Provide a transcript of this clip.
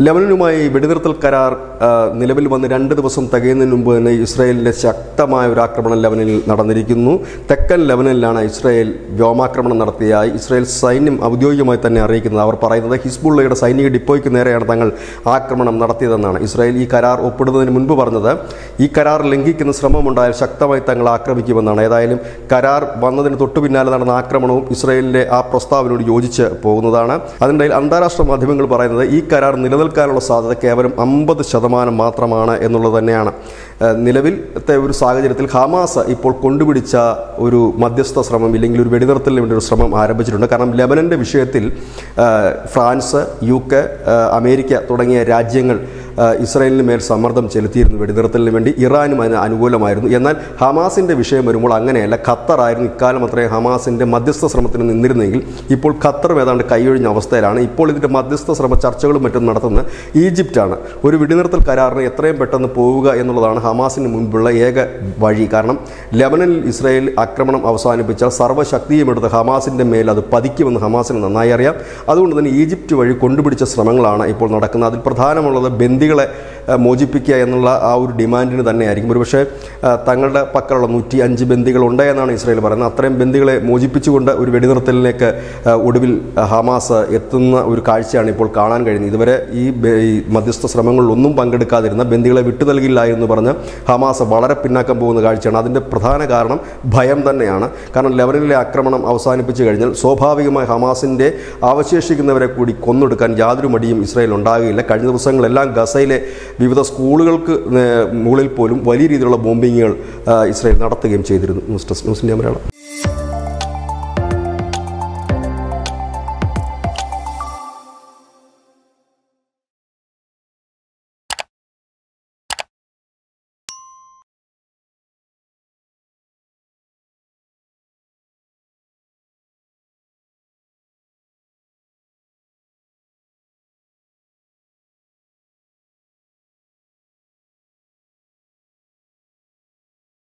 ലെബനനുമായി വെടിനിർത്തൽ കരാർ ആ, നിലവിൽ വന്ന് രണ്ട് ദിവസം തികയുന്നതിന് മുമ്പ് തന്നെ ഇസ്രായേലിന്റെ ശക്തമായ ഒരു ആക്രമണം ലെബനനിൽ നടന്നിരിക്കുന്നു തെക്കൻ ലെബനനിലാണ് ഇസ്രായേൽ വ്യോമാക്രമണം നടത്തിയതായി ഇസ്രായേൽ സൈന്യം ഔദ്യോഗികമായി തന്നെ അറിയിക്കുന്നത് അവർ പറയുന്നത് ഹിസ്ബുള്ളയുടെ സൈനിക ഡിപ്പോയ്ക്ക് നേരെയാണ് തങ്ങൾ ആക്രമണം നടത്തിയതെന്നാണ് ഇസ്രായേൽ ഈ കരാർ ഒപ്പിടുന്നതിന് മുൻപ് പറഞ്ഞത് ഈ കരാർ ലംഘിക്കുന്ന ശ്രമമുണ്ടായാൽ ശക്തമായി തങ്ങൾ ആക്രമിക്കുമെന്നാണ് ഏതായാലും കരാർ വന്നതിന് തൊട്ടു പിന്നാലെ നടന്ന ആക്രമണവും ഇസ്രായേലിന്റെ ആ പ്രസ്താവനയോട് യോജിച്ച് പോകുന്നതാണ് അതിനിടയിൽ അന്താരാഷ്ട്ര മാധ്യമങ്ങൾ പറയുന്നത് ഈ കരാർ നിലനിൽക്കാനുള്ള സാധ്യത കേവലം അമ്പത് ശതമാനം മാത്രമാണ് എന്നുള്ളത് തന്നെയാണ് ഏഹ് നിലവിലത്തെ ഒരു സാഹചര്യത്തിൽ ഹമാസ് ഇപ്പോൾ കൊണ്ടുപിടിച്ച ഒരു മധ്യസ്ഥ ശ്രമം ഇല്ലെങ്കിൽ ഒരു വെടിനിർത്തലിന് വേണ്ടി ഒരു ശ്രമം ആരംഭിച്ചിട്ടുണ്ട് കാരണം ലെബനന്റെ വിഷയത്തിൽ ഏഹ് ഫ്രാൻസ് യു കെ ഏഹ് അമേരിക്ക തുടങ്ങിയ രാജ്യങ്ങൾ ഏഹ് ഇസ്രായേലിന് മേൽ സമ്മർദ്ദം ചെലുത്തിയിരുന്നു വെടിനിർത്തലിന് വേണ്ടി ഇറാനും അതിന് അനുകൂലമായിരുന്നു എന്നാൽ ഹമാസിന്റെ വിഷയം വരുമ്പോൾ അങ്ങനെയല്ല ഖത്തറായിരുന്നു ഇക്കാലം അത്രയും ഹമാസിന്റെ മധ്യസ്ഥ ശ്രമത്തിന് നിന്നിരുന്നെങ്കിൽ ഇപ്പോൾ ഖത്തറും ഏതാണ്ട് കൈയൊഴിഞ്ഞ അവസ്ഥയിലാണ് ഇപ്പോൾ ഇതിന്റെ മധ്യസ്ഥ ശ്രമ ചർച്ചകളും മറ്റും നടത്തുന്നത് ഈജിപ്റ്റാണ് ഒരു വെടിനിർത്തൽ കരാറിന് എത്രയും പെട്ടെന്ന് പോവുക എന്നുള്ളതാണ് ഹമാസിന് മുൻപുള്ള ഏക വഴി കാരണം ലെബനനിൽ ഇസ്രായേൽ ആക്രമണം അവസാനിപ്പിച്ചാൽ സർവ്വശക്തിയും എടുത്ത് ഹമാസിന്റെ മേൽ അത് പതിക്കുമെന്ന് ഹമാസിന് നന്നായി അറിയാം അതുകൊണ്ട് തന്നെ ഈജിപ്റ്റ് വഴി കൊണ്ടുപിടിച്ച ശ്രമങ്ങളാണ് ഇപ്പോൾ നടക്കുന്നത് അതിൽ പ്രധാനമുള്ളത് ബന്ദികളെ ഏഹ്, മോചിപ്പിക്കുക എന്നുള്ള ആ ഒരു ഡിമാൻഡിന് തന്നെയായിരിക്കും ഒരുപക്ഷെ ഏഹ്, തങ്ങളുടെ പക്കലുള്ള നൂറ്റി അഞ്ച് ബന്ദികളുണ്ട് എന്നാണ് ഇസ്രായേൽ പറയുന്നത് അത്രയും ബന്ദികളെ മോചിപ്പിച്ചുകൊണ്ട് ഒരു വെടിനിർത്തലിലേക്ക് ഏഹ്, ഒടുവിൽ ഏഹ്, ഹമാസ് എത്തുന്ന ഒരു കാഴ്ചയാണ് ഇപ്പോൾ കാണാൻ കഴിയുന്നത് ഇതുവരെ ഈ ബെ- ഈ മധ്യസ്ഥ ശ്രമങ്ങളിലൊന്നും പങ്കെടുക്കാതിരുന്ന ബന്ദികളെ വിട്ടു നൽകില്ല എന്ന് പറഞ്ഞ് ഹമാസ് വളരെ പിന്നാക്കം പോകുന്ന കാഴ്ചയാണ് അതിൻ്റെ പ്രധാന കാരണം ഭയം തന്നെയാണ് കാരണം ലെബനനിലെ ആക്രമണം അവസാനിപ്പിച്ചു കഴിഞ്ഞാൽ സ്വാഭാവികമായി ഹമാസിൻ്റെ അവശേഷിക്കുന്നവരെ കൂടി കൊന്നൊടുക്കാൻ യാതൊരു മടിയും ഇസ്രായേൽ ഉണ്ടാകുകയില്ല കഴിഞ്ഞ ദിവസങ്ങളെല്ലാം ഗസയിലെ വിവിധ സ്കൂളുകൾക്ക് നേ- മുകളിൽ പോലും വലിയ രീതിയിലുള്ള ബോംബിങ്ങുകൾ ആ, ഇസ്രായേൽ നടത്തുകയും ചെയ്തിരുന്നു news desk news India Malayalam